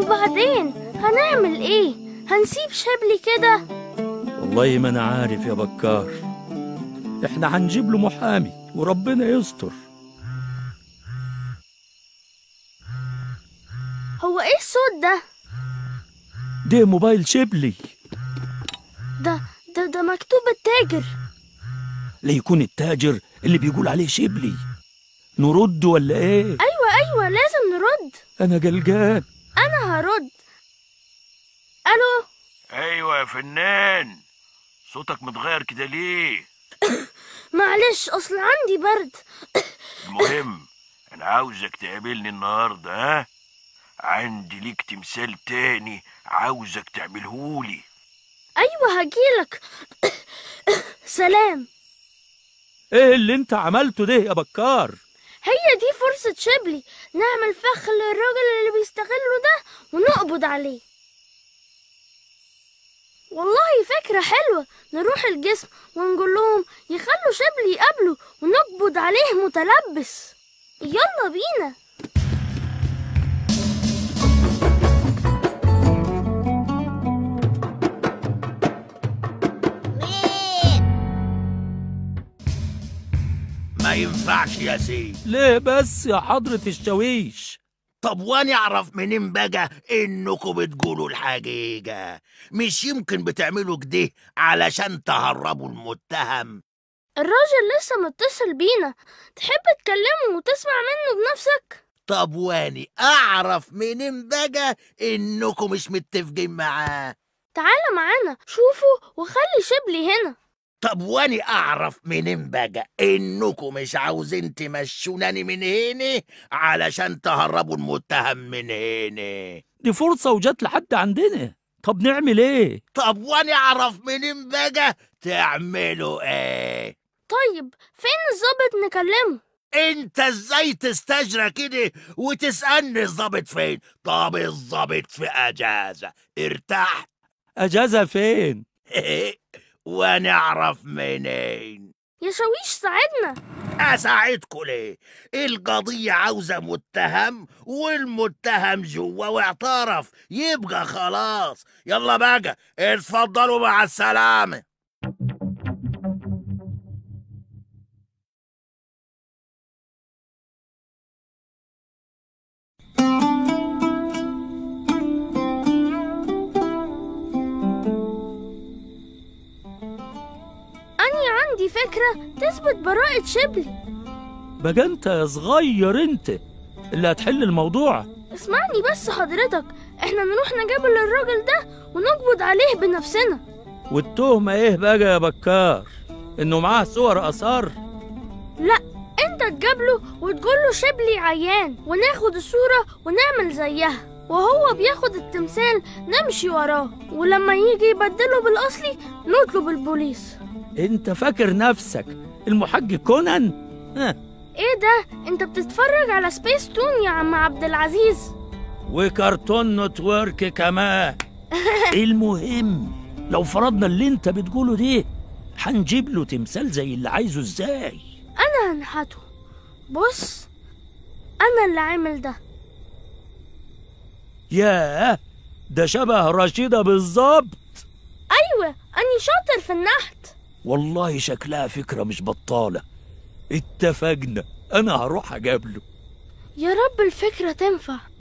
وبعدين هنعمل ايه هنسيب شبلي كده والله ما انا عارف يا بكار احنا هنجيب له محامي وربنا يستر هو ايه الصوت ده ده موبايل شبلي ده ده ده مكتوب التاجر ليكون التاجر اللي بيقول عليه شبلي نرد ولا ايه ايوه ايوه لازم نرد انا جلجان انا هرد الو ايوه يا فنان صوتك متغير كده ليه معلش اصل عندي برد المهم انا عاوزك تقابلني النهارده ها عندي ليك تمثال تاني عاوزك تعملهولي ايوه هجيلك سلام ايه اللي انت عملته ده يا بكار هي دي فرصة شبلي نعمل فخ للراجل اللي بيستغله ده ونقبض عليه والله فكرة حلوة نروح الجسم ونقول لهم يخلوا شبلي يقابله ونقبض عليه متلبس يلا بينا ما ينفعش يا سيد ليه بس يا حضرة الشاويش طب وانا اعرف منين بقى انكم بتقولوا الحقيقة مش يمكن بتعملوا كده علشان تهربوا المتهم الراجل لسه متصل بينا تحب تكلمه وتسمع منه بنفسك طب واني اعرف منين بقى انكم مش متفقين معاه تعالى معانا شوفه وخلي شبلي هنا طب واني اعرف منين بقى انكم مش عاوزين تمشوناني من هنا علشان تهربوا المتهم من هنا دي فرصة وجات لحد عندنا طب نعمل ايه طب واني اعرف منين بقى تعملوا ايه طيب فين الظابط نكلمه انت ازاي تستجرى كده وتسألني الظابط فين طب الظابط في اجازة ارتحت اجازة فين وانا اعرف منين يا شاويش ساعدنا اساعدكوا ليه القضية عاوزة متهم والمتهم جوا واعترف يبقى خلاص يلا بقى اتفضلوا مع السلامة أني عندي فكرة تثبت براءة شبلي بقى انت يا صغير انت اللي هتحل الموضوع اسمعني بس حضرتك احنا نروح نجابل الراجل ده ونقبض عليه بنفسنا والتهمة ايه بقى يا بكار انه معاه صور اثار لا انت تجابله وتقوله شبلي عيان وناخد الصورة ونعمل زيها وهو بياخد التمثال نمشي وراه ولما يجي يبدله بالأصلي نطلب البوليس انت فاكر نفسك المحقق كونان ها ايه ده انت بتتفرج على سبيس تون يا عم عبد العزيز وكرتون نتورك كمان المهم لو فرضنا اللي انت بتقوله ده هنجيب له تمثال زي اللي عايزه ازاي انا هنحته بص انا اللي عامل ده ياه ده شبه رشيدة بالظبط ايوه اني شاطر في النحت والله شكلها فكرة مش بطالة اتفقنا انا هروح اجابله يا رب الفكرة تنفع